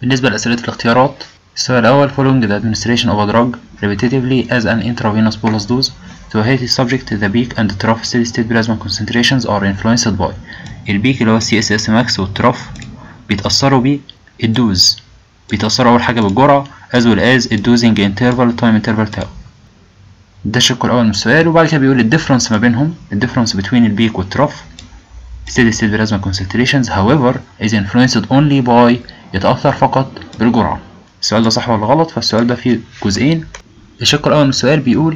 بالنسبة لأسئلة الاختيارات السؤال الأول following the administration of a drug repetitively as an intravenous bolus dose to a healthy subject the peak and trough steady state plasma concentrations are influenced by البيك اللي هو السي اس اس ماكس والتروف بيتأثروا بيه الدوز بيتأثروا أول حاجة بالجرعة as well as الدوزنج interval time interval تاو ده الشق الأول من السؤال وبعد كده بيقول الديفرنس ما بينهم الديفرنس between البيك والتروف steady state plasma concentrations however is influenced only by يتأثر فقط بالجرعة السؤال ده صح ولا غلط فالسؤال ده فيه جزئين الشق الأول من السؤال بيقول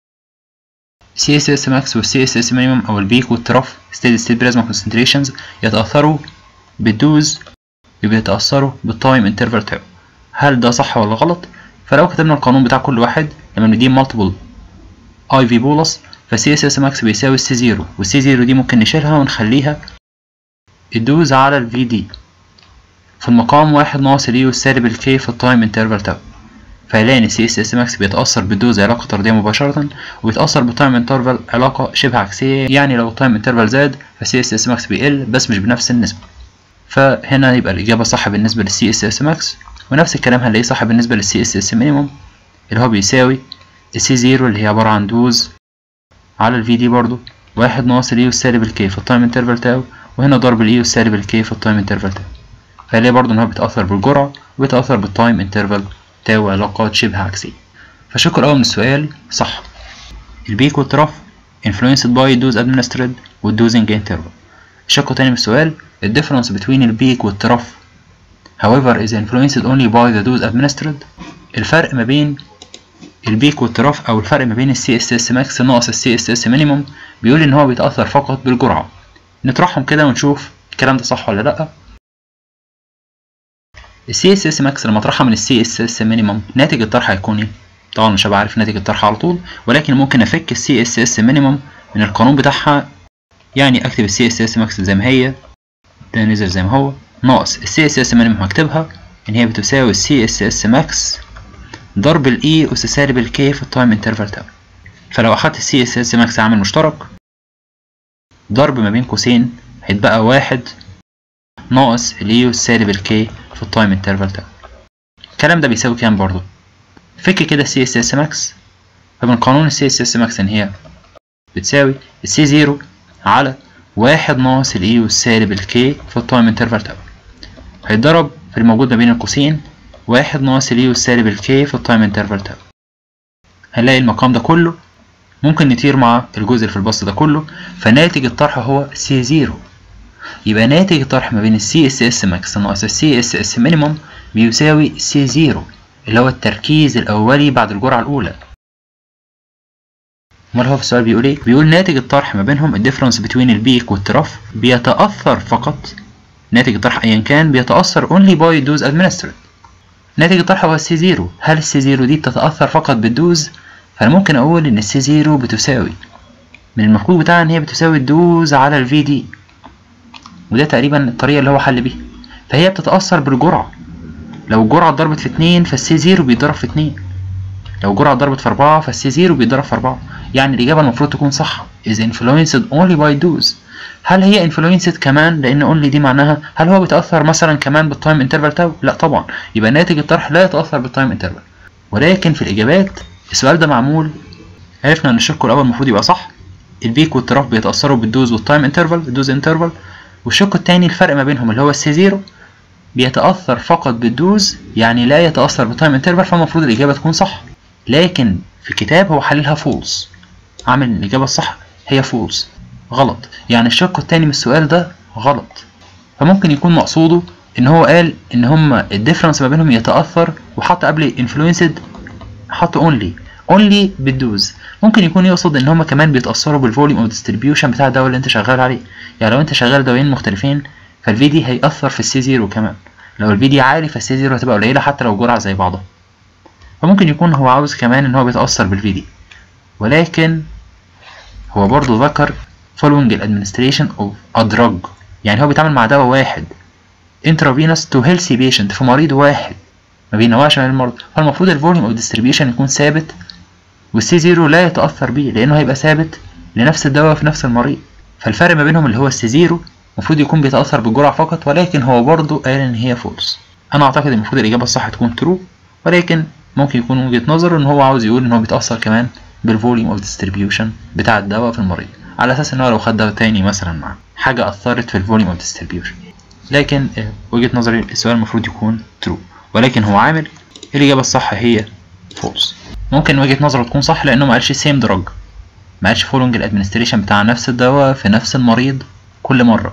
CSS max وال CSS minimum أو البيك والترف steady state plasma concentrations يتأثروا بالدوز وبيتأثروا بالتايم انترفال تاو هل ده صح ولا غلط؟ فلو كتبنا القانون بتاع كل واحد لما بنديه multiple IV بولس ف CSS max بيساوي C 0 وال C 0 دي ممكن نشيلها ونخليها الدوز على ال VD في المقام واحد ناقص اليو السالب الكي في التايم انترفال تاو فهيلاقي ان سي اس اس ماكس بيتأثر بالدوز علاقة طردية مباشرة وبيتأثر بالتايم انترفال علاقة شبه عكسية يعني لو التايم انترفال زاد فسي اس اس ماكس بيقل بس مش بنفس النسبة فهنا يبقى الإجابة صح بالنسبة للسي اس اس ماكس ونفس الكلام هنلاقيه صح بالنسبة للسي اس اس مينيموم اللي هو بيساوي السي زيرو اللي هي عبارة عن دوز على الفي دي برضو واحد ناقص اليو السالب الكي في التايم انترفال تاو وهنا ضرب اليو السالب الكي في التايم انترفال تاو فهنلاقي برضو ان هو بيتأثر بالجرعة وبيتأثر بالتايم انترفال تاو علاقات شبه عكسية فالشق الأول من السؤال صح البيك والتراف influenced by dose administered والدوزنج interval الشق التاني من السؤال the difference between البيك والتراف however is influenced only by the dose administered الفرق ما بين البيك والتراف أو الفرق ما بين السي اس اس ماكس ناقص السي اس اس مينيموم بيقول إن هو بيتأثر فقط بالجرعة نطرحهم كده ونشوف الكلام ده صح ولا لأ السي اس اس ماكس لما اطرحها من السي اس اس مينيمم ناتج الطرح هيكون ايه طبعا مش هبقى عارف ناتج الطرح على طول ولكن ممكن افك السي اس اس مينيمم من القانون بتاعها يعني اكتب السي اس اس ماكس زي ما هي ده نزل زي ما هو ناقص السي اس اس مينيمم هكتبها ان هي بتساوي السي اس اس ماكس ضرب الاي اس سالب الكي في التايم انترفال تاو فلو اخدت السي اس اس ماكس عامل مشترك ضرب ما بين قوسين هيتبقى واحد ناقص اليو سالب الكي في التايم انترفال تاو الكلام ده بيساوي كام برضو فك كده السي اس اس ماكس فمن قانون السي اس اس ماكس ان هي بتساوي السي زيرو على واحد ناقص الاي والسالب الكي في التايم انترفال تاو هيتضرب في الموجود ما بين القوسين واحد ناقص الاي والسالب الكي في التايم انترفال تاو هنلاقي المقام ده كله ممكن نطير مع الجزء اللي في البسط ده كله فناتج الطرح هو سي زيرو يبقى ناتج الطرح ما بين السي اس اس ماكس ناقص السي اس اس مينيموم بيساوي سي زيرو اللي هو التركيز الأولي بعد الجرعة الأولى امال هو في السؤال بيقول ايه؟ بيقول ناتج الطرح ما بينهم الديفرنس بين البيك والترف بيتأثر فقط ناتج الطرح أيا كان بيتأثر only by dose administered ناتج الطرح هو السي زيرو هل السي زيرو دي بتتأثر فقط بالدوز؟ فأنا ممكن أقول إن السي زيرو بتساوي من المفروض بتاعها إن هي بتساوي الدوز على الفي دي وده تقريبا الطريقة اللي هو حل بيها فهي بتتأثر بالجرعة لو الجرعة اتضربت في اتنين فالسي زيرو بيتضرب في اتنين لو الجرعة اتضربت في أربعة فالسي زيرو بيتضرب في أربعة يعني الإجابة المفروض تكون صح is influenced only by dose هل هي influenced كمان لأن only دي معناها هل هو بيتأثر مثلا كمان بالتايم انترفال تاو؟ لا طبعا يبقى ناتج الطرح لا يتأثر بالتايم انترفال ولكن في الإجابات السؤال ده معمول عرفنا إن الشق الأول المفروض يبقى صح البيك والتراف بيتأثروا بالدوز والتايم انترفال الدوز انترفال والشق التاني الفرق ما بينهم اللي هو السي زيرو بيتأثر فقط بالدوز يعني لا يتأثر بالتايم انترفال فالمفروض الإجابة تكون صح لكن في الكتاب هو حللها فولس عامل الإجابة الصح هي فولس غلط يعني الشق التاني من السؤال ده غلط فممكن يكون مقصوده إن هو قال إن هما الديفرنس ما بينهم يتأثر وحط قبل influenced حط only only بالدوز ممكن يكون يقصد ان هما كمان بيتاثروا بالفوليوم او ديستريبيوشن بتاع الدواء اللي انت شغال عليه يعني لو انت شغال دوايين مختلفين فالفي دي هيأثر في السي زيرو كمان لو الفي دي عالي فالسي زيرو هتبقى قليله حتى لو جرعه زي بعضها فممكن يكون هو عاوز كمان ان هو بيتاثر بالفي دي ولكن هو برضه ذكر following administration of a drug يعني هو بيتعامل مع دواء واحد intravenous to healthy patient في مريض واحد ما بينوعش بين المرضى فالمفروض الفوليوم او ديستريبيوشن يكون ثابت والسي زيرو لا يتأثر بيه لأنه هيبقى ثابت لنفس الدواء في نفس المريض فالفرق ما بينهم اللي هو السي زيرو المفروض يكون بيتأثر بالجرعة فقط ولكن هو برضه قال إن هي فولس انا اعتقد المفروض الاجابه الصح تكون ترو ولكن ممكن يكون وجهه نظر ان هو عاوز يقول ان هو بيتاثر كمان بالفوليوم اوف ديستريبيوشن بتاع الدواء في المريض على اساس ان هو لو خد دواء تاني مثلا مع حاجه اثرت في الفوليوم اوف ديستريبيوشن لكن آه، وجهه نظري السؤال المفروض يكون ترو ولكن هو عامل الاجابه الصح هي فولس ممكن وجهه نظره تكون صح لانه ما قالش سيم دراج ما قالش فولونج الادمنستريشن بتاع نفس الدواء في نفس المريض كل مره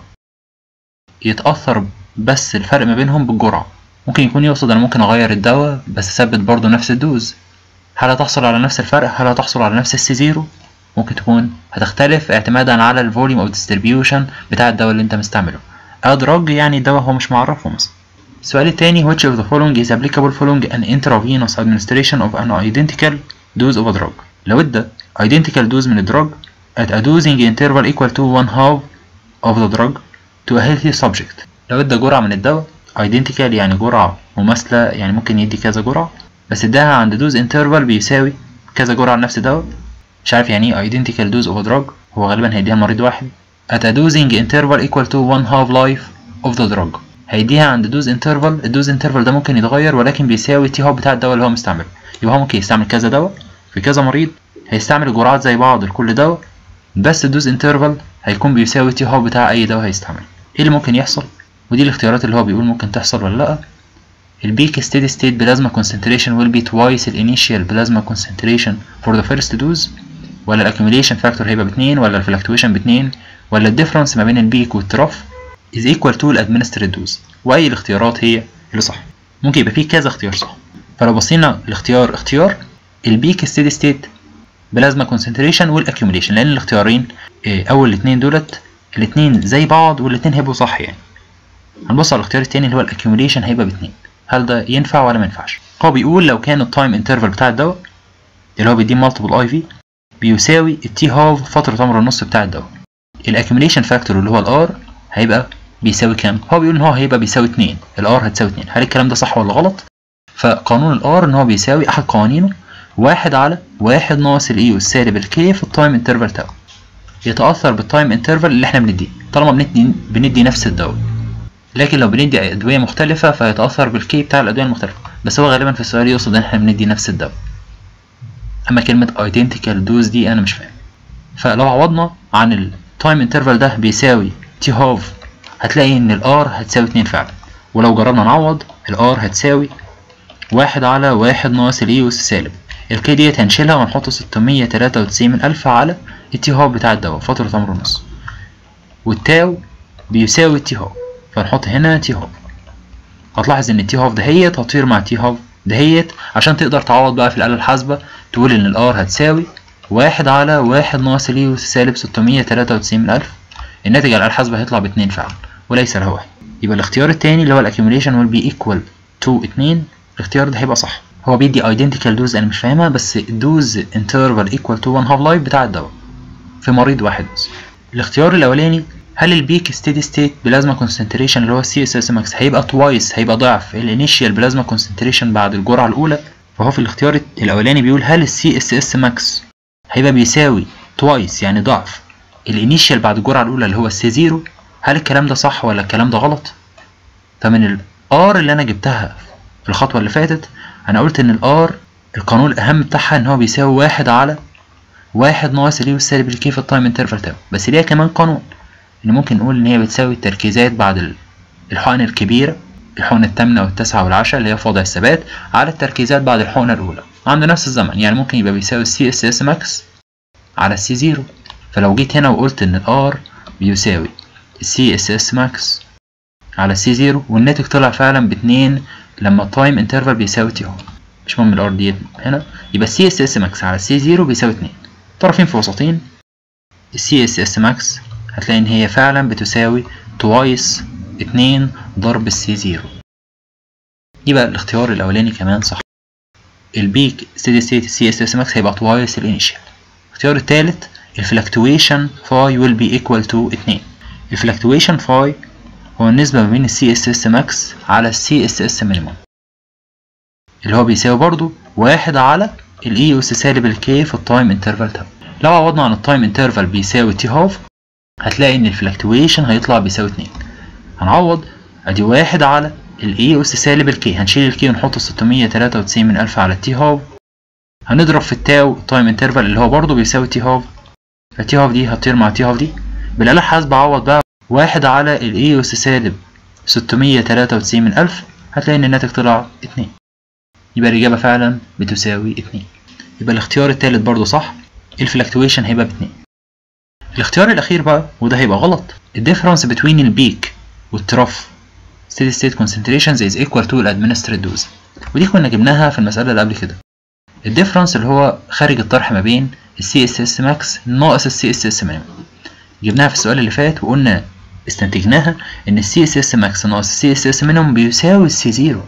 يتاثر بس الفرق ما بينهم بالجرعه ممكن يكون يقصد انا ممكن اغير الدواء بس اثبت برضه نفس الدوز هل هتحصل على نفس الفرق هل هتحصل على نفس السي زيرو ممكن تكون هتختلف اعتمادا على الفوليوم او ديستريبيوشن بتاع الدواء اللي انت مستعمله ادراج يعني الدواء هو مش معرفه مثلا السؤال التاني which of the following is applicable following an intravenous administration of an identical dose of a drug لو ادى identical dose من الدراج at a dosing interval equal to one half of the drug to a healthy subject لو ادى جرعة من الدواء identical يعني جرعة مماثلة يعني ممكن يدي كذا جرعة بس اداها عند دوز انترفال بيساوي كذا جرعة لنفس الدواء مش عارف يعني ايه identical dose of a drug هو غالبا هيديها لمريض واحد at a dosing interval equal to one half life of the drug هيديها عند دوز انترفال الدوز انترفال ده ممكن يتغير ولكن بيساوي تي هاب بتاع الدواء اللي هو مستعمله يبقى هو ممكن يستعمل كذا دواء في كذا مريض هيستعمل جرعات زي بعض لكل دواء بس الدوز انترفال هيكون بيساوي تي هاب بتاع اي دواء هيستعمله ايه اللي ممكن يحصل ودي الاختيارات اللي هو بيقول ممكن تحصل ولا لا البيك steady state plasma concentration will be twice the initial plasma concentration for the first dose ولا الاكيوميليشن فاكتور هيبقى باتنين ولا الفلكتويشن باتنين ولا الديفرنس ما بين البيك والتراف is equal to الادمنستريد دوز واي الاختيارات هي اللي صح ممكن يبقى فيه كذا اختيار صح فلو بصينا الاختيار اختيار البيك steady state بلازما كونسنتريشن والاكيوميليشن لان الاختيارين اه، اول الاتنين دولت الاتنين زي بعض والاتنين هيبقوا صح يعني هنبص على الاختيار التاني اللي هو الاكيوميليشن هيبقى باتنين هل ده ينفع ولا ما ينفعش هو بيقول لو كان التايم انترفال بتاع الدواء اللي هو بيديه مالتيبل اي في بيساوي التي هاف فترة عمر النص بتاع الدواء الاكيوميليشن فاكتور اللي هو الار هيبقى بيساوي كام هو بيقول ان هو هيبقى بيساوي 2 الار هتساوي 2 هل الكلام ده صح ولا غلط فقانون الار ان هو بيساوي احد قوانينه واحد على واحد ناقص الاي والسالب الكي في التايم انترفال تاو يتأثر بالتايم انترفال اللي احنا بنديه طالما بندي بندي نفس الدواء لكن لو بندي ادويه مختلفه فيتاثر بالكي بتاع الادويه المختلفه بس هو غالبا في السؤال يقصد ان احنا بندي نفس الدواء اما كلمه identical dose دي انا مش فاهم فلو عوضنا عن التايم انترفال ده بيساوي تي هاف هتلاقي ان الار هتساوي 2 فعلا ولو جربنا نعوض الار هتساوي واحد على واحد ناقص الاي اس سالب الكي ديت هنشيلها ونحط 693 من ألف على التي هاف بتاع الدواء فترة عمره ونص والتاو بيساوي التي هاف فنحط هنا تي هاف هتلاحظ ان التي هاف دهيت هتطير مع التي هاف دهيت عشان تقدر تعوض بقى في الآلة الحاسبة تقول ان الار هتساوي واحد على واحد ناقص الاي اس سالب 693 من ألف الناتج على الآلة الحاسبة هيطلع باتنين فعلا وليس له واحد يبقى الاختيار التاني اللي هو الاكيوميليشن will be equal to 2 الاختيار ده هيبقى صح هو بيدي identical دوز انا مش فاهمها بس دوز interval equal to one half life بتاع الدواء في مريض واحد بس الاختيار الاولاني هل البيك ستيدي ستيت بلازما كونسنتريشن اللي هو السي اس اس ماكس هيبقى توايس هيبقى ضعف الانيشيال بلازما كونسنتريشن بعد الجرعه الاولى فهو في الاختيار الاولاني بيقول هل السي اس اس ماكس هيبقى بيساوي توايس يعني ضعف الانيشيال بعد الجرعه الاولى اللي هو السي زيرو هل الكلام ده صح ولا الكلام ده غلط فمن الار اللي انا جبتها في الخطوه اللي فاتت انا قلت ان الار القانون الاهم بتاعها ان هو بيساوي واحد على واحد ناقص اليو السالب الكي في التايم انترفال تاو بس ليها كمان قانون ان ممكن نقول ان هي بتساوي التركيزات بعد الحقن الكبيره الحقنة الثامنة والتاسعة والعاشرة اللي هي في وضع الثبات على التركيزات بعد الحقنة الأولى عند نفس الزمن يعني ممكن يبقى بيساوي السي اس اس ماكس على السي زيرو فلو جيت هنا وقلت إن الار بيساوي السي اس اس ماكس على السي زيرو والناتج طلع فعلا باتنين لما التايم انترفال بيساوي تي هون مش مهم الار ديت هنا يبقى السي اس اس ماكس على السي زيرو بيساوي اتنين طرفين في وسطين السي اس اس ماكس هتلاقي ان هي فعلا بتساوي توايس اتنين ضرب السي زيرو يبقى الاختيار الاولاني كمان صح البيك ستيدي ستيت السي اس اس ماكس هيبقى توايس الانيشال الاختيار التالت الفلكتويشن فاي will be equal to اتنين الفلكتويشن فاي هو النسبة ما بين السي اس اس ماكس على السي اس اس مينيموم اللي هو بيساوي برضو واحد على الاي اس سالب الكي في التايم انترفال تاو لو عوضنا عن التايم انترفال بيساوي تي هاف هتلاقي ان الفلكتويشن هيطلع بيساوي اتنين هنعوض ادي واحد على ال A أس سالب ال K هنشيل ال K ونحط 693 من ألف على التي هاف هنضرب في التاو تايم انترفال اللي هو برضه بيساوي تي هاف فالتي هاف دي هتطير مع تي هاف دي بالآلة الحاسبة عوض بقى واحد على ال A أس سالب 693 من ألف هتلاقي إن الناتج طلع اتنين يبقى الإجابة فعلا بتساوي اتنين يبقى الاختيار التالت برضه صح الفلكتويشن هيبقى باتنين الاختيار الأخير بقى وده هيبقى غلط الديفرنس بين البيك والترف steady state concentrations is equal to administered dose ودي كنا جبناها في المسألة اللي قبل كده الديفرنس اللي هو خارج الطرح ما بين ال CSS max ناقص ال CSS minimum جبناها في السؤال اللي فات وقلنا استنتجناها ان ال CSS max ناقص ال CSS minimum بيساوي ال C0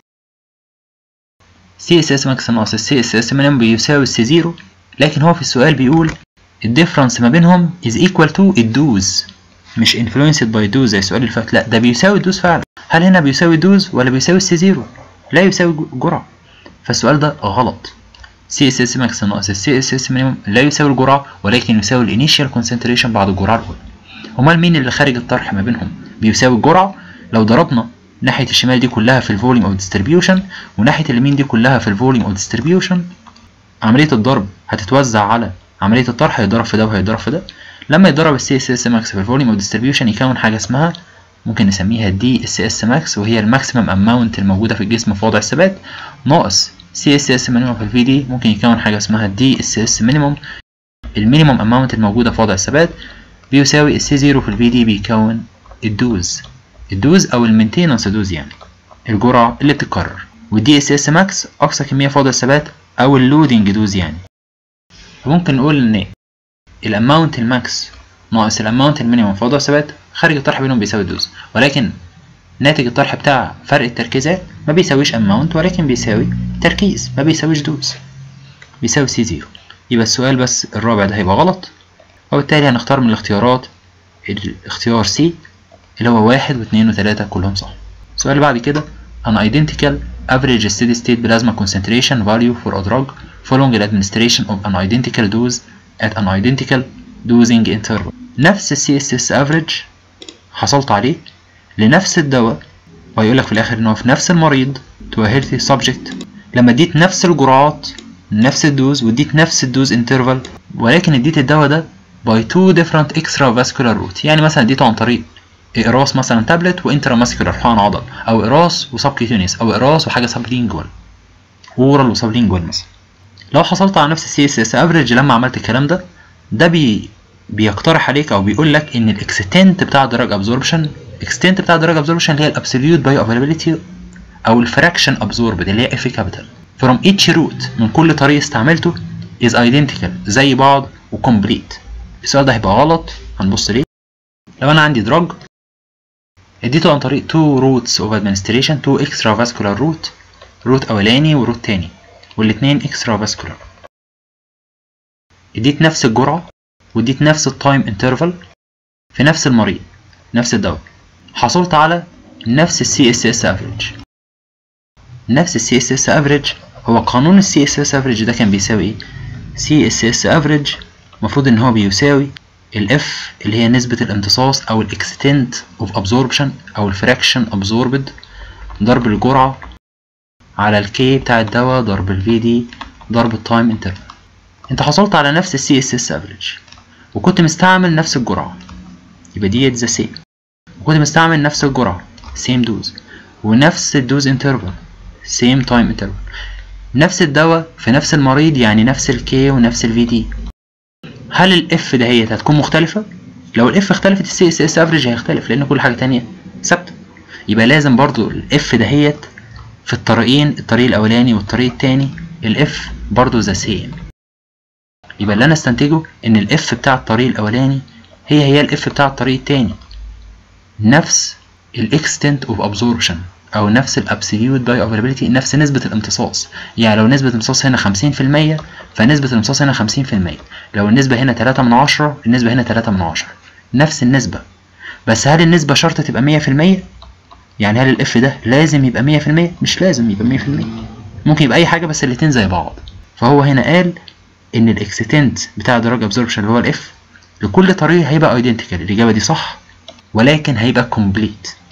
CSS max ناقص ال CSS minimum بيساوي ال C0 لكن هو في السؤال بيقول الديفرنس ما بينهم is equal to الدوز مش influenced by دوز زي السؤال اللي فات لا ده بيساوي الدوز فعلا هل هنا بيساوي دوز ولا بيساوي السي زيرو لا يساوي جرعة فالسؤال ده غلط سي اس اس ماكس ناقص السي اس اس مينيمم لا يساوي الجرعة ولكن يساوي الانيشال كونسنتريشن بعد الجرعة الأولى امال مين اللي خارج الطرح ما بينهم بيساوي الجرعة لو ضربنا ناحية الشمال دي كلها في الفوليوم او ديستريبيوشن وناحية اليمين دي كلها في الفوليوم او ديستريبيوشن عملية الضرب هتتوزع على عملية الطرح هيتضرب في ده وهيتضرب في ده لما يتضرب السي اس اس ماكس في الفوليوم او ديستريبيوشن يكون حاجة اسمها ممكن نسميها دي اس اس ماكس وهي الماكسيمم اماونت الموجودة في الجسم في وضع الثبات ناقص سي اس اس مينيمم في الفي دي ممكن يكون حاجة اسمها دي اس اس مينيمم المينيمم اماونت الموجودة في وضع الثبات بيساوي السي زيرو في الفي دي بيكون الدوز الدوز او المينتيننس دوز يعني الجرعة اللي بتتكرر والدي اس اس ماكس اقصى كمية في وضع الثبات او اللودنج دوز يعني فممكن نقول ان الاماونت الماكس ناقص الاماونت المينيمم في وضع الثبات خارج الطرح بينهم بيساوي دوز ولكن ناتج الطرح بتاع فرق التركيزات ما بيساويش اماونت ولكن بيساوي تركيز ما بيساويش دوز بيساوي سي زيرو يبقى السؤال بس الرابع ده هيبقى غلط وبالتالي هنختار من الاختيارات الاختيار سي اللي هو واحد واثنين وثلاثة كلهم صح السؤال اللي بعد كده an identical average steady state plasma concentration value for a drug following the administration of an identical dose at an identical dosing interval نفس ال CSS average حصلت عليه لنفس الدواء وهيقول لك في الاخر ان هو في نفس المريض to a healthy subject لما اديت نفس الجرعات نفس الدوز واديت نفس الدوز انترفال ولكن اديت الدواء ده by two different extravascular route يعني مثلا اديته عن طريق اقراص مثلا تابلت وانتراماسكولار حقن عضل او اقراص وسبكيتونيوس او اقراص وحاجه سبلينجوال اورال وسبلينجوال مثلا لو حصلت على نفس السي اس اس افريج لما عملت الكلام ده ده بي بيقترح عليك او بيقول لك ان الاكستنت بتاع دراج ابزوربشن الاكستنت بتاع دراج ابزوربشن اللي هي الابسوليوت بايو افيلابيلتي او الفراكشن ابزوربد اللي هي اف كابيتال from each route من كل طريق استعملته is identical زي بعض وكومبليت السؤال ده هيبقى غلط هنبص ليه لو انا عندي دراج اديته عن طريق two routes of administration two extravascular route روت اولاني وروت تاني والاتنين extravascular اديت نفس الجرعة واديت نفس التايم انترفال في نفس المريض نفس الدواء حصلت على نفس السي اس اس افريج نفس السي اس اس افريج هو قانون السي اس اس افريج ده كان بيساوي ايه سي اس اس افريج المفروض ان هو بيساوي الاف اللي هي نسبة الامتصاص او الاكستنت اوف ابزوربشن او الفراكشن ابزوربد ضرب الجرعة على الكي بتاع الدواء ضرب الفي دي ضرب التايم انترفال انت حصلت على نفس السي اس اس افريج وكنت مستعمل نفس الجرعة يبقى دي ذا سيم وكنت مستعمل نفس الجرعة سيم دوز ونفس الدوز انترفال سيم تايم انترفال نفس الدواء في نفس المريض يعني نفس الكي ونفس الفي دي هل الاف دهيت هتكون مختلفة؟ لو الاف اختلفت السي اس اس افريج هيختلف لان كل حاجة تانية ثابتة يبقى لازم برضو الاف دهيت في الطريقين الطريق الاولاني والطريق التاني الاف برضو ذا سيم يبقى اللي انا استنتجه ان الاف بتاع الطريق الاولاني هي هي الاف بتاع الطريق التاني نفس الاكستنت اوف ابزوربشن او نفس الابسوليوت باي افيلابيلتي نفس نسبه الامتصاص يعني لو نسبه الامتصاص هنا 50% فنسبه الامتصاص هنا 50% لو النسبه هنا 3 من 10 النسبه هنا 3 من 10 نفس النسبه بس هل النسبه شرط تبقى 100% يعني هل الاف ده لازم يبقى 100% مش لازم يبقى 100% ممكن يبقى اي حاجه بس الاتنين زي بعض فهو هنا قال ان الاكستنت بتاع دراج ابزوربشن اللي هو الاف لكل طريق هيبقى ايدنتيكال الاجابه دي صح ولكن هيبقى كومبليت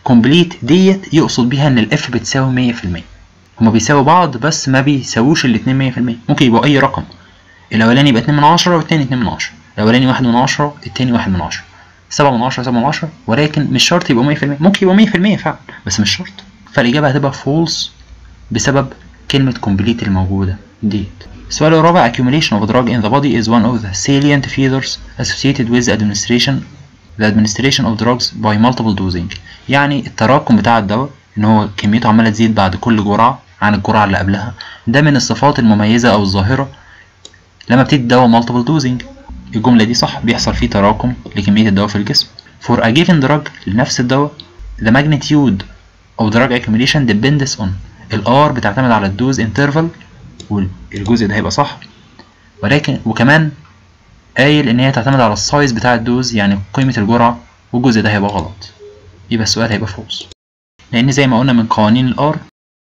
كومبليت ديت يقصد بيها ان الاف بتساوي 100% هما بيساوي بعض بس ما بيساووش الاتنين 100% ممكن يبقوا اي رقم الاولاني يبقى 2 من 10 والتاني 2 من 10 الاولاني 1 من 10 التاني 1 من 10 7 من 10 7 من 10 ولكن مش شرط يبقوا 100% ممكن يبقوا 100% فعلا بس مش شرط فالاجابه هتبقى فولس بسبب كلمه كومبليت الموجوده ديت السؤال الرابع accumulation of drug in the body is one of the salient features associated with the administration the administration of drugs by multiple dosing يعني التراكم بتاع الدواء ان هو كميته عماله تزيد بعد كل جرعه عن الجرعه اللي قبلها ده من الصفات المميزه او الظاهره لما بتدي الدواء multiple dosing الجمله دي صح بيحصل فيه تراكم لكميه الدواء في الجسم for a given drug لنفس الدواء the magnitude of drug accumulation depends on الار بتعتمد على الدوز انترفال والجزء ده هيبقى صح ولكن وكمان قايل ان هي تعتمد على السايز بتاع الدوز يعني قيمة الجرعة والجزء ده هيبقى غلط يبقى السؤال هيبقى فولس لان زي ما قلنا من قوانين الار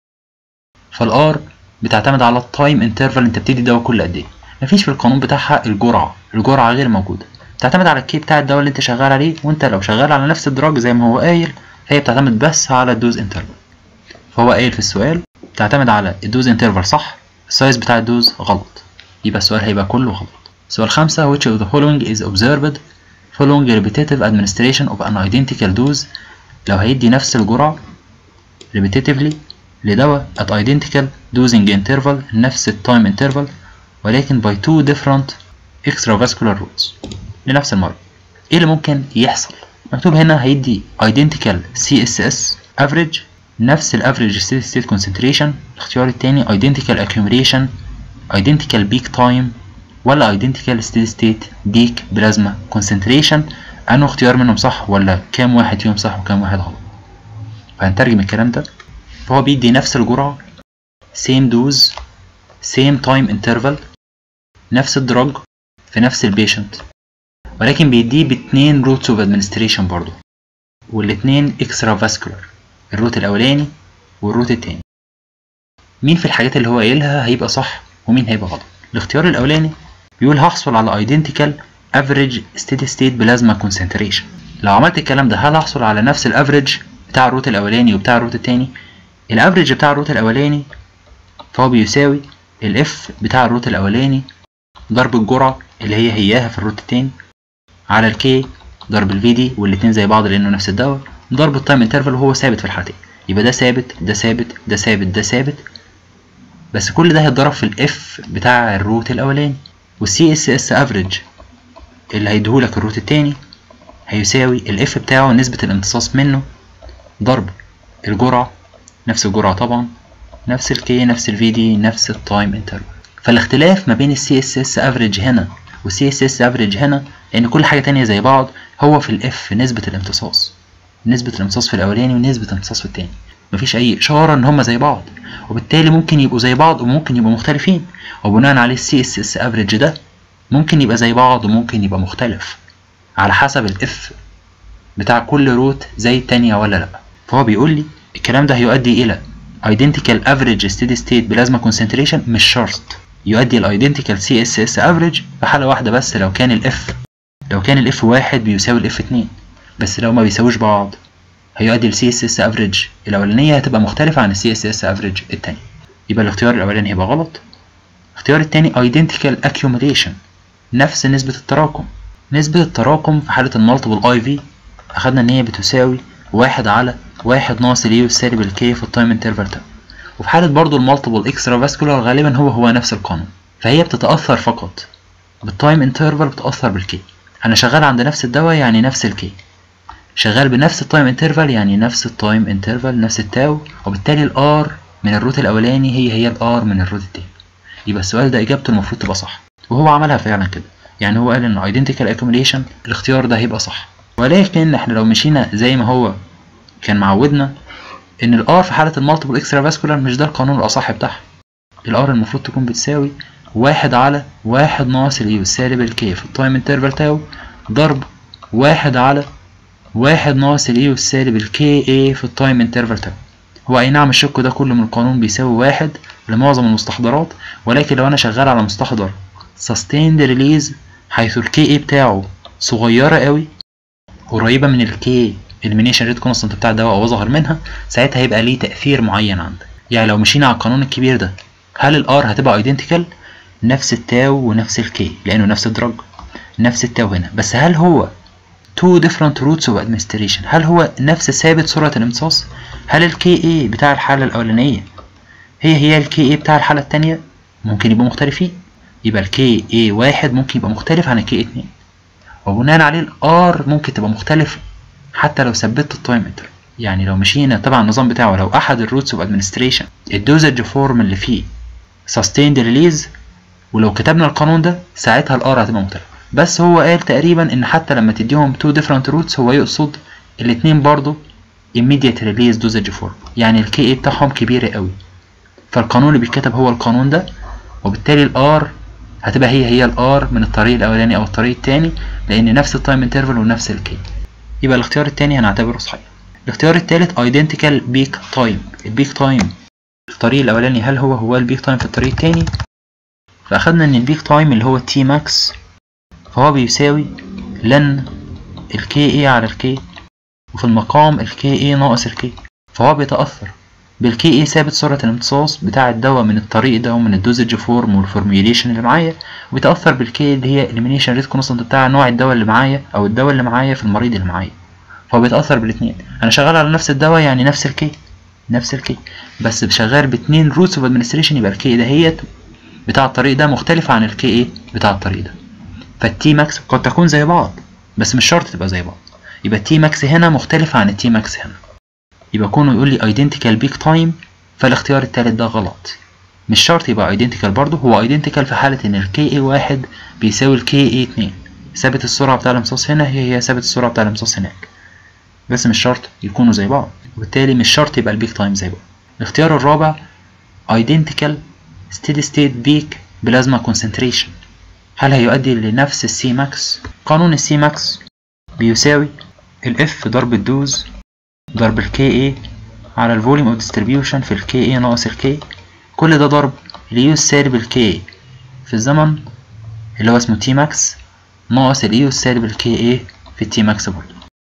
فالار بتعتمد على التايم انترفال انت بتدي الدواء كل قد ايه مفيش في القانون بتاعها الجرعة الجرعة غير موجودة بتعتمد على الكي بتاع الدواء اللي انت شغال عليه وانت لو شغال على نفس الدراج زي ما هو قايل فهي بتعتمد بس على الدوز انترفال فهو قايل في السؤال بتعتمد على الدوز انترفال صح السايز بتاع الدوز غلط يبقى السؤال هيبقى كله غلط سؤال خمسة which of the following is observed following repetitive administration of an identical dose لو هيدي نفس الجرعة repetitively لدواء at identical dosing interval نفس التايم interval ولكن by two different extravascular routes لنفس المرض ايه اللي ممكن يحصل مكتوب هنا هيدي identical CSS average نفس الافريج steady state concentration الاختيار التاني identical accumulation identical peak time ولا identical steady state peak plasma concentration انه اختيار منهم صح ولا كام واحد فيهم صح وكام واحد غلط فهنترجم الكلام ده فهو بيدي نفس الجرعة same dose same time interval نفس الدرج في نفس البيشنت ولكن بيديه باتنين routes of administration برضو والاتنين extravascular الروت الأولاني والروت التاني مين في الحاجات اللي هو قايلها هيبقى صح ومين هيبقى غلط الاختيار الأولاني بيقول هحصل على identical average steady state plasma concentration لو عملت الكلام ده هل هحصل على نفس الافريج بتاع الروت الأولاني وبتاع الروت التاني الافريج بتاع الروت الأولاني فهو بيساوي الاف بتاع الروت الأولاني ضرب الجرعة اللي هي هياها في الروت التاني على الكي ضرب الفي دي والاتنين زي بعض لأنه نفس الدواء ضرب التايم انترفال وهو ثابت في الحالتين يبقى ده ثابت ده ثابت ده ثابت ده ثابت بس كل ده هيتضرب في الاف بتاع الروت الاولاني والسي اس اس افريج اللي هيديهولك الروت التاني هيساوي الاف بتاعه نسبة الامتصاص منه ضرب الجرعة نفس الجرعة طبعا نفس الكي نفس الفي دي نفس التايم انترفال فالاختلاف ما بين السي اس اس افريج هنا والسي اس اس افريج هنا لان كل حاجة تانية زي بعض هو في الاف نسبة الامتصاص نسبة الامتصاص في الأولاني ونسبة الامتصاص في التاني مفيش أي إشارة إن هما زي بعض وبالتالي ممكن يبقوا زي بعض وممكن يبقوا مختلفين وبناء عليه السي اس اس افريج ده ممكن يبقى زي بعض وممكن يبقى مختلف على حسب الاف بتاع كل روت زي التانية ولا لأ فهو بيقول لي الكلام ده هيؤدي إلى identical average steady state plasma concentration مش شرط يؤدي ال identical CSS average في حالة واحدة بس لو كان الاف لو كان الاف واحد بيساوي الاف اتنين بس لو ما بيساويش بعض هيؤدي ال CSS average الأولانية هتبقى مختلفة عن ال CSS average التانية يبقى الاختيار الأولاني هيبقى غلط الاختيار التاني identical accumulation نفس نسبة التراكم نسبة التراكم في حالة المالتيبل اي في أخدنا إن هي بتساوي واحد على واحد ناقص اليو سالب الكي في التايم انترفال ده وفي حالة برضو المالتيبل اكسترا فاسكولار غالبا هو هو نفس القانون فهي بتتأثر فقط بالتايم انترفال بتأثر بالكي أنا شغال عند نفس الدواء يعني نفس الكي شغال بنفس التايم انترفال يعني نفس التايم انترفال نفس التاو وبالتالي الار من الروت الاولاني هي هي الار من الروت التاني يبقى السؤال ده اجابته المفروض تبقى صح وهو عملها فعلا كده يعني هو قال ان identical accumulation الاختيار ده هيبقى صح ولكن احنا لو مشينا زي ما هو كان معودنا ان الار في حالة المالتيبل اكسترا فاسكولار مش ده القانون الاصح بتاعها الار المفروض تكون بتساوي واحد على واحد ناقص اليو سالب الكي في التايم انترفال تاو ضرب واحد على واحد ناقص الاي والسالب الكي اي في التايم انترفال تاو هو اي نعم الشق ده كله من القانون بيساوي واحد لمعظم المستحضرات ولكن لو انا شغال على مستحضر sustained release حيث الكي اي بتاعه صغيرة قوي قريبة من الكي الاليمينيشن ريت كونستانت بتاع الدواء او اصغر منها ساعتها هيبقى ليه تاثير معين عندك يعني لو مشينا على القانون الكبير ده هل الار هتبقى ايدنتيكال نفس التاو ونفس الكي لانه نفس الدرج نفس التاو هنا بس هل هو two different routes of administration هل هو نفس ثابت سرعة الامتصاص هل الكي اي بتاع الحالة الأولانية هي هي الكي اي بتاع الحالة التانية ممكن يبقوا مختلفين يبقى الكي اي واحد ممكن يبقى مختلف عن الكي اتنين وبناء عليه الار ممكن تبقى مختلف حتى لو ثبتت التايم انتر يعني لو مشينا تبع النظام بتاعه لو احد الروتس اوف ادمنستريشن الدوزج فورم اللي فيه sustained release ولو كتبنا القانون ده ساعتها الار هتبقى مختلفه بس هو قال تقريبا ان حتى لما تديهم two different routes هو يقصد الاتنين برضو immediate release dosage form يعني الكي اي بتاعهم كبيرة قوي فالقانون اللي بيتكتب هو القانون ده وبالتالي الار هتبقى هي هي الار من الطريق الاولاني او الطريق التاني لان نفس التايم انترفال ونفس الكي يبقى الاختيار التاني هنعتبره صحيح الاختيار التالت identical peak time البيك تايم الطريق الاولاني هل هو هو البيك تايم في الطريق التاني فاخدنا ان البيك تايم اللي هو التي ماكس فهو بيساوي لن الكي اي على الكي وفي المقام الكي اي ناقص الكي فهو بيتأثر بالكي اي ثابت سرعة الامتصاص بتاع الدواء من الطريق ده ومن الدوزج فورم والفورميوليشن اللي معايا وبيتأثر بالكي اللي هي elimination ريت كونستانت بتاع نوع الدواء اللي معايا او الدواء اللي معايا في المريض اللي معايا فهو بيتأثر بالاتنين انا شغال على نفس الدواء يعني نفس الكي نفس الكي بس شغال باتنين روتس اوف ادمنستريشن يبقى الكي دهيت بتاع الطريق ده مختلفة عن الكي اي بتاع الطريق ده فالتي ماكس قد تكون زي بعض بس مش شرط تبقى زي بعض يبقى التي ماكس هنا مختلفة عن التي ماكس هنا يبقى كونه يقول لي identical peak time فالاختيار التالت ده غلط مش شرط يبقى identical برضه هو identical في حالة ان ال KA واحد بيساوي ال KA اتنين ثابت السرعة بتاع الامتصاص هنا هي هي ثابت السرعة بتاع الامتصاص هناك بس مش شرط يكونوا زي بعض وبالتالي مش شرط يبقى البيك تايم زي بعض الاختيار الرابع identical steady state peak plasma concentration هل هيؤدي لنفس السي ماكس قانون السي ماكس بيساوي الاف ضرب الدوز ضرب الكي اي على الفوليوم اوف ديستريبيوشن في الكي اي ناقص الكي كل ده ضرب اليو سالب الكي اي في الزمن اللي هو اسمه تي ماكس ناقص اليو سالب الكي اي في التي ماكس برضه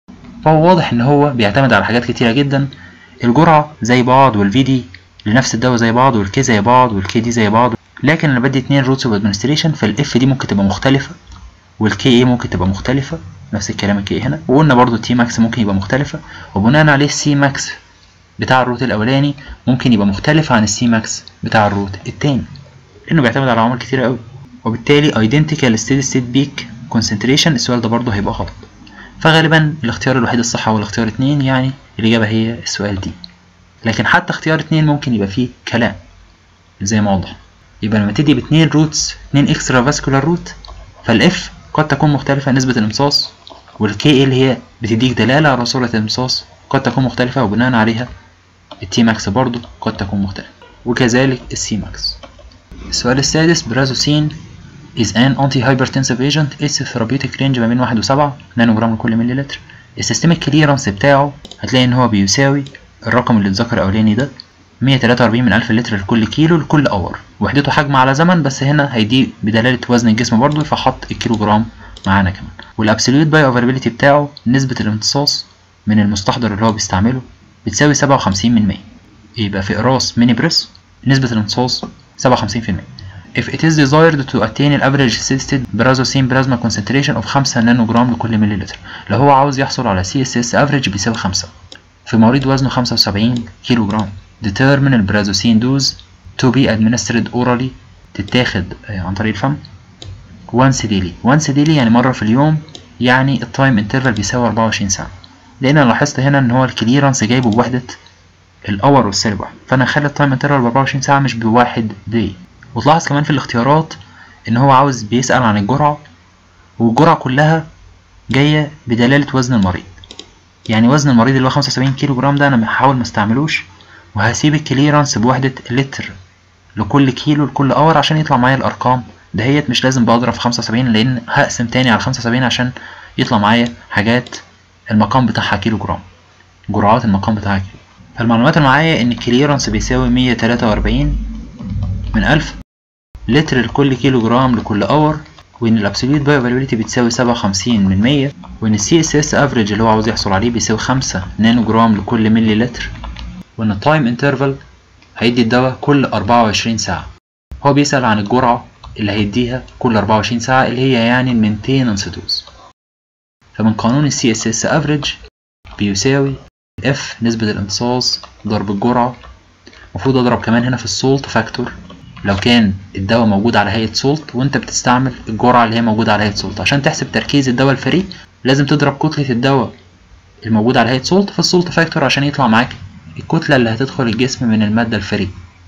فهو واضح ان هو بيعتمد على حاجات كتيرة جدا الجرعة زي بعض والفي دي لنفس الدواء زي بعض والكي زي بعض والكي دي زي بعض لكن انا بدي اتنين روتس اوف ادمنستريشن فالاف دي ممكن تبقى مختلفة والكي اي ممكن تبقى مختلفة نفس الكلام الكي هنا وقلنا برضو التي ماكس ممكن يبقى مختلفة وبناء عليه السي ماكس بتاع الروت الاولاني ممكن يبقى مختلف عن السي ماكس بتاع الروت التاني لانه بيعتمد على عوامل كتيرة قوي وبالتالي identical steady state peak concentration السؤال ده برضه هيبقى غلط فغالبا الاختيار الوحيد الصح هو الاختيار اتنين يعني الإجابة هي السؤال دي لكن حتى اختيار اتنين ممكن يبقى فيه كلام زي ما وضح يبقى لما تدي باتنين روتس اتنين اكسترا فاسكولار روت فالاف قد تكون مختلفة نسبة الامتصاص والكي اللي هي بتديك دلالة على سرعة الامتصاص قد تكون مختلفة وبناء عليها التي ماكس برضو قد تكون مختلفة وكذلك السي ماكس السؤال السادس برازوسين is an anti-hypertensive agent its therapeutic range ما بين واحد وسبعة نانو جرام لكل ملي لتر السيستميك كليرنس بتاعه هتلاقي ان هو بيساوي الرقم اللي اتذكر الاولاني ده 143 من ألف لتر لكل كيلو لكل اور وحدته حجم على زمن بس هنا هيدي بدلالة وزن الجسم برضه فحط الكيلو جرام معانا كمان والابسوليوت باي افيلابيلتي بتاعه نسبة الامتصاص من المستحضر اللي هو بيستعمله بتساوي 57 من 100 يبقى في اقراص ميني بريس نسبة الامتصاص 57 If it is desired to attain an average assisted brazosine plasma concentration of 5 نانو جرام لكل ملي لتر لو هو عاوز يحصل على CSS average بيساوي 5 في مريض وزنه 75 كيلو جرام determine البرازوسين دوز to be administered orally تتاخد عن طريق الفم once daily once daily يعني مرة في اليوم يعني التايم انترفال بيساوي 24 ساعة لأن أنا لاحظت هنا إن هو الكليرنس جايبه بوحدة الأور والسالب واحد فأنا هخلي التايم انترفال ب 24 ساعة مش بواحد داي وتلاحظ كمان في الاختيارات إن هو عاوز بيسأل عن الجرعة والجرعة كلها جاية بدلالة وزن المريض يعني وزن المريض اللي هو 75 كيلو جرام ده أنا هحاول مستعملوش وهسيب الكليرنس بوحدة لتر لكل كيلو لكل اور عشان يطلع معايا الأرقام دهيت مش لازم بضرب في 75 لأن هقسم تاني على 75 عشان يطلع معايا حاجات المقام بتاعها كيلو جرام جرعات المقام بتاعها كيلو فالمعلومات اللي معايا إن الكليرنس بيساوي 143 من ألف لتر لكل كيلو جرام لكل اور وإن الأبسوليوت بايو افيلابيلتي بتساوي سبعة وخمسين من مية وإن السي اس اس افريج اللي هو عاوز يحصل عليه بيساوي خمسة نانو جرام لكل ملي لتر وإن التايم انترفال هيدي الدواء كل أربعة وعشرين ساعة هو بيسأل عن الجرعة اللي هيديها كل أربعة وعشرين ساعة اللي هي يعني المينتيننس دوز فمن قانون السي اس اس افريج بيساوي اف نسبة الامتصاص ضرب الجرعة المفروض اضرب كمان هنا في السولت فاكتور لو كان الدواء موجود على هيئة سولت وانت بتستعمل الجرعة اللي هي موجودة على هيئة سولت عشان تحسب تركيز الدواء الفري لازم تضرب كتلة الدواء الموجودة على هيئة سولت في السولت فاكتور عشان يطلع معاك الكتلة اللي هتدخل الجسم من المادة الفري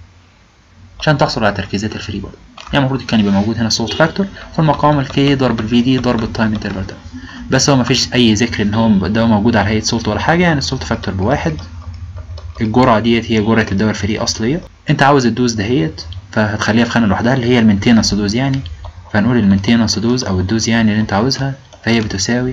عشان تحصل على تركيزات الفري برضه يعني المفروض كان يبقى موجود هنا السولت فاكتور في المقام الكي ضرب الفي دي ضرب التايم انترفال ده بس هو مفيش اي ذكر ان هو الدواء موجود على هيئة سولت ولا حاجة يعني السولت فاكتور بواحد الجرعة ديت هي جرعة الدواء الفري أصلية أنت عاوز الدوز دهيت فهتخليها في خانة لوحدها اللي هي المينتيننس دوز يعني فهنقول المينتيننس دوز أو الدوز يعني اللي أنت عاوزها فهي بتساوي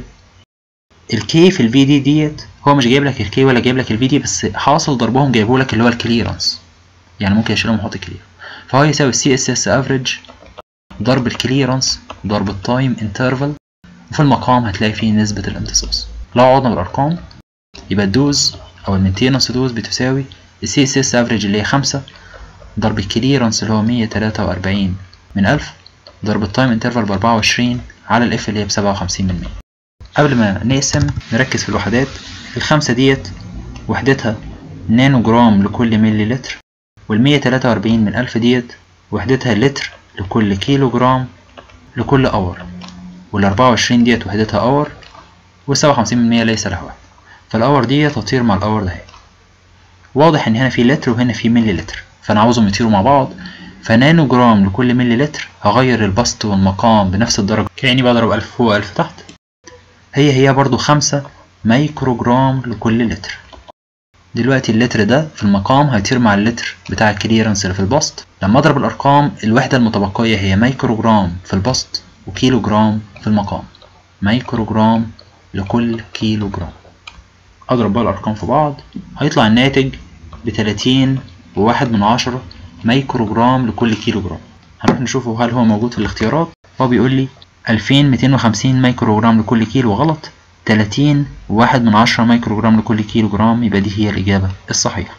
الكي في الفي دي ديت هو مش جايب لك الكي ولا جايب لك الفي دي بس حاصل ضربهم جايبه لك اللي هو الكليرنس يعني ممكن يشيلهم ويحط كلير فهو يساوي السي اس اس افريج ضرب الكليرنس ضرب التايم انترفال وفي المقام هتلاقي فيه نسبة الامتصاص لو عوضنا بالأرقام يبقى الدوز أو المينتيننس دوز بتساوي السي اس اس افريج اللي هي خمسة ضرب الكليرنس اللي هو مية تلاتة وأربعين من ألف ضرب التايم انترفال بأربعة وعشرين على الإف اللي هي بسبعة وخمسين من مية قبل ما نقسم نركز في الوحدات الخمسة ديت وحدتها نانو جرام لكل ملي لتر والمية تلاتة وأربعين من ألف ديت وحدتها لتر لكل كيلو جرام لكل أور والأربعة وعشرين ديت وحدتها أور والسبعة وخمسين من مية ليس لها وحدة فالأور دي تطير مع الأور ده واضح إن هنا في لتر وهنا في ملي لتر فأنا عاوزهم يطيروا مع بعض فنانو جرام لكل ملي لتر هغير البسط والمقام بنفس الدرجة كأني بضرب ألف فوق ألف تحت هي هي برضو خمسة مايكرو جرام لكل لتر دلوقتي اللتر ده في المقام هيطير مع اللتر بتاع الكليرنس اللي في البسط لما اضرب الارقام الوحدة المتبقية هي مايكرو جرام في البسط وكيلو جرام في المقام مايكرو جرام لكل كيلو جرام اضرب بقى الارقام في بعض هيطلع الناتج بتلاتين وواحد من عشرة مايكرو جرام لكل كيلو جرام هنروح نشوفه هل هو موجود في الاختيارات هو بيقول لي ألفين ميتين وخمسين مايكرو جرام لكل كيلو غلط تلاتين وواحد من عشرة مايكرو جرام لكل كيلو جرام يبقى دي هي الإجابة الصحيحة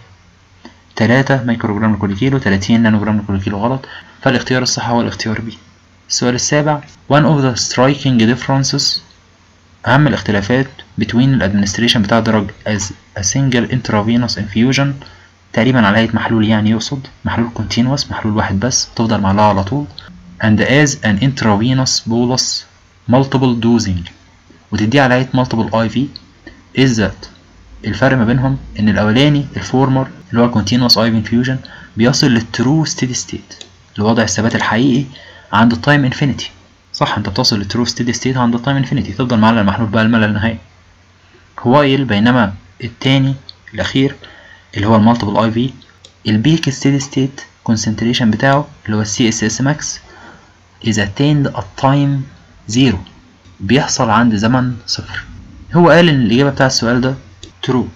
تلاتة مايكرو جرام لكل كيلو تلاتين نانو جرام لكل كيلو غلط فالاختيار الصح هو الاختيار بي السؤال السابع one of the striking differences أهم الاختلافات between الادمنستريشن بتاع drug as a single intravenous infusion تقريبا على هيئة محلول يعني يقصد محلول continuous محلول واحد بس تفضل معلقة على طول and as an intravenous bolus multiple dosing وتدي على هيئة multiple IV is that الفرق ما بينهم ان الاولاني الفورمر اللي هو continuous IV infusion بيصل للترو steady state لوضع الثبات الحقيقي عند التايم انفينيتي صح انت بتصل للترو ستيدي ستيت عند التايم انفينيتي تفضل معلق المحلول بقى الملا النهائي هوايل بينما التاني الاخير اللي هو المالتيبل اي في البيك ستيدي ستيت كونسنتريشن بتاعه اللي هو السي اس اس ماكس is attained at time zero بيحصل عند زمن صفر هو قال ان الاجابه بتاع السؤال ده true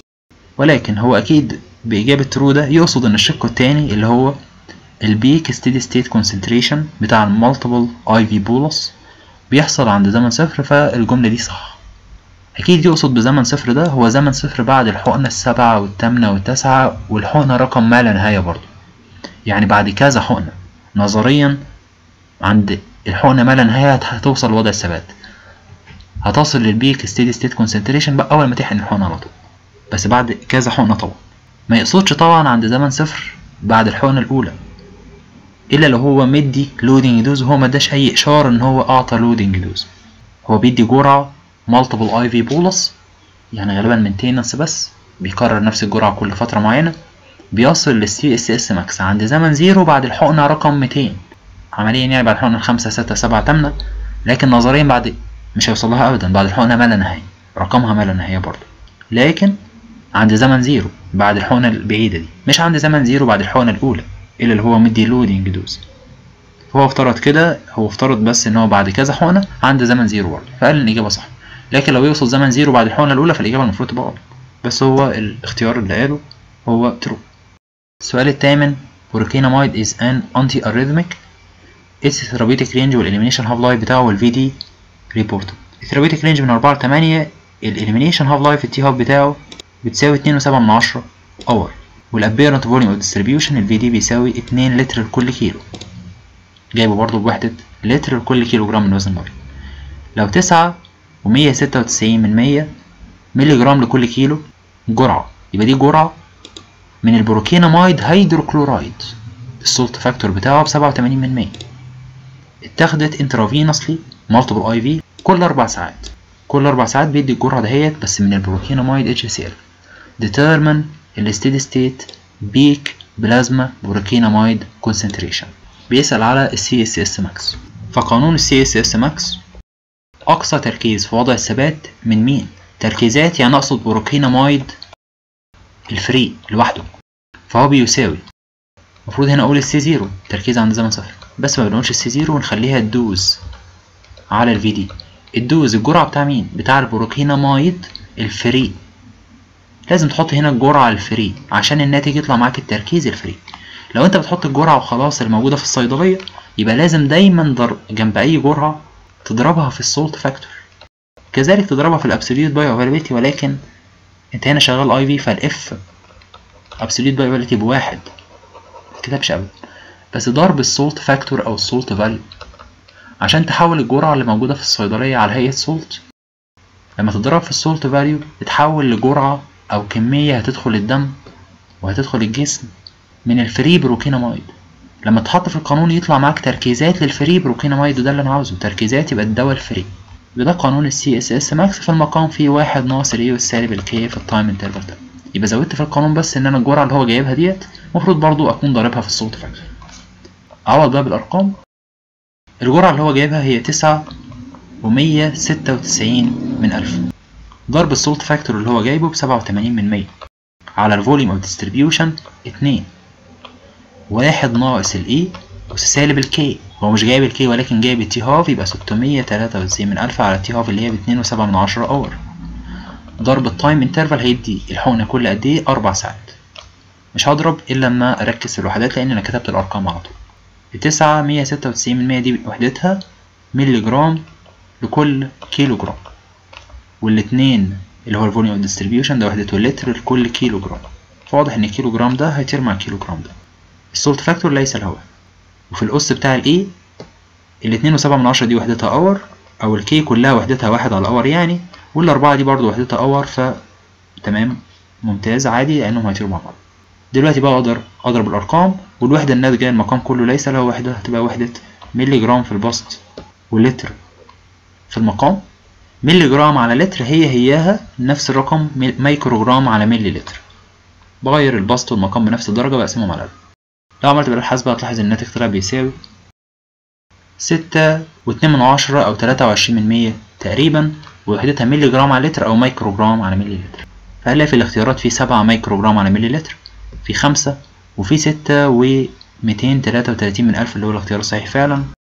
ولكن هو اكيد باجابه true ده يقصد ان الشق التاني اللي هو البيك ستيدي ستيت كونسنتريشن بتاع المالتيبل اي في بولس بيحصل عند زمن صفر فالجملة دي صح أكيد يقصد بزمن صفر ده هو زمن صفر بعد الحقنة السبعة والتامنة والتاسعة والحقنة رقم ما لا نهاية برضه يعني بعد كذا حقنة نظريا عند الحقنة ما لا نهاية هتوصل لوضع الثبات هتصل للبيك ستيدي ستيت كونسنتريشن بقى أول ما تحقن الحقنة على طول بس بعد كذا حقنة طبعا ما يقصدش طبعا عند زمن صفر بعد الحقنة الأولى الا لو هو مدي لودنج دوز وهو ما اداش اي اشاره ان هو اعطى لودنج دوز هو بيدي جرعه مالتيبل اي في بولس يعني غالبا مينتيننس بس بيكرر نفس الجرعه كل فتره معينه بيصل للسي اس اس ماكس عند زمن زيرو بعد الحقنه رقم 200 عمليا يعني بعد الحقنه الخمسة ستة سبعة تمنة لكن نظريا بعد مش هيوصل لها ابدا بعد الحقنه ما لا نهايه رقمها ما لا نهايه برضه لكن عند زمن زيرو بعد الحقنه البعيده دي مش عند زمن زيرو بعد الحقنه الاولى الا اللي هو مدي لودنج دوز هو افترض كده هو افترض بس ان هو بعد كذا حقنه عند زمن زيرو برضه فقال ان الاجابه صح لكن لو يوصل زمن زيرو بعد الحقنه الاولى فالاجابه المفروض تبقى غلط بس هو الاختيار اللي قاله هو ترو السؤال الثامن بروكيناميد is an anti-arrhythmic its therapeutic range والelimination half life بتاعه والفي دي reported الثيرابيوتيك رينج من 4 ل 8 الاليمينيشن هاف لايف التي هاف بتاعه بتساوي 2.7 من 10 اور والابيرنت فوليوم اوف ديستريبيوشن الفي دي بيساوي 2 لتر لكل كيلو جايبه برضه بوحدة لتر لكل كيلو جرام من وزن المريض لو 9 و196 من 100 مللي جرام لكل كيلو جرعة يبقى دي جرعة من البروكيناميد هيدروكلورايد السولت فاكتور بتاعه بسبعة وتمانين من مية اتاخدت انترافينوسلي مالتيبل اي في كل أربع ساعات كل أربع ساعات بيدي الجرعة دهيت بس من البروكيناميد اتش سي ال determine الستيدي ستيت بيك بلازما بروكيناميد concentration بيسأل على السي اس اس ماكس فقانون السي اس اس ماكس أقصى تركيز في وضع الثبات من مين؟ تركيزات يعني أقصد بروكيناميد الفري لوحده فهو بيساوي المفروض هنا أقول السي زيرو تركيز عند زمن صفر بس ما بنقولش السي زيرو ونخليها الدوز على الفي دي الدوز الجرعة بتاع مين؟ بتاع البروكيناميد الفري لازم تحط هنا الجرعة الفري عشان الناتج يطلع معاك التركيز الفري لو انت بتحط الجرعة وخلاص الموجودة في الصيدلية يبقى لازم دايما ضرب جنب أي جرعة تضربها في السولت فاكتور كذلك تضربها في الابسوليوت بايو افيلابيلتي ولكن انت هنا شغال اي في فالاف ابسوليوت بايو افيلابيلتي بواحد متكتبش ابدا بس ضرب السولت فاكتور او السولت فاليو عشان تحول الجرعة اللي موجودة في الصيدلية على هيئة سولت لما تضرب في السولت فاليو تتحول لجرعة أو كمية هتدخل الدم وهتدخل الجسم من الفري بروكيناميد لما تحط في القانون يطلع معاك تركيزات للفري بروكيناميد وده اللي أنا عاوزه تركيزات يبقى الدواء الفري وده قانون السي اس اس ماكس في المقام فيه واحد ناقص الاي والسالب الكي في التايم انترفال ده يبقى زودت في القانون بس ان انا الجرعة اللي هو جايبها ديت المفروض برضو اكون ضاربها في السولت فاكتور اعوض بقى بالارقام الجرعة اللي هو جايبها هي تسعة ومية ستة وتسعين من ألف ضرب السولت فاكتور اللي هو جايبه بسبعة وتمانين من مية على الفوليوم أو ديستريبيوشن اتنين واحد ناقص الإي وسالب الكي هو مش جايب الكي ولكن جايب التي هاف يبقى ستمية تلاتة وتسعين من ألف على التي هاف اللي هي باتنين وسبعة من عشرة أور ضرب التايم انترفال هيدي الحقنة كل قد إيه أربع ساعات مش هضرب إلا لما أركز في الوحدات لأن أنا كتبت الأرقام على طول التسعة مية ستة وتسعين من مية دي وحدتها ملي جرام لكل كيلو جرام والاتنين اللي هو الفوليوم ديستريبيوشن ده وحدته لتر لكل كيلو جرام فواضح ان الكيلو جرام ده هيطير مع الكيلو جرام ده السولت فاكتور ليس له وفي الأس بتاع الاي الاتنين وسبعة من عشرة دي وحدتها اور أو الكي كلها وحدتها واحد على اور يعني والأربعة دي برضو وحدتها اور ف تمام ممتاز عادي لأنهم هيطيروا مع بعض دلوقتي بقى أقدر أضرب الأرقام والوحدة الناتجة المقام كله ليس له وحدة هتبقى وحدة ملي جرام في البسط ولتر في المقام ملي جرام على لتر هي هياها نفس الرقم مايكرو جرام على ملي لتر بغير البسط والمقام بنفس الدرجة بقسمهم على الألف لو عملت بالحاسبة هتلاحظ إن الناتج طلع بيساوي ستة واتنين من عشرة أو تلاتة وعشرين من مية تقريبا ووحدتها ملي جرام على لتر أو مايكرو جرام على ملي لتر فهنلاقي في الاختيارات في سبعة مايكرو جرام على ملي لتر في خمسة وفي ستة وميتين تلاتة وتلاتين من ألف اللي هو الاختيار الصحيح فعلا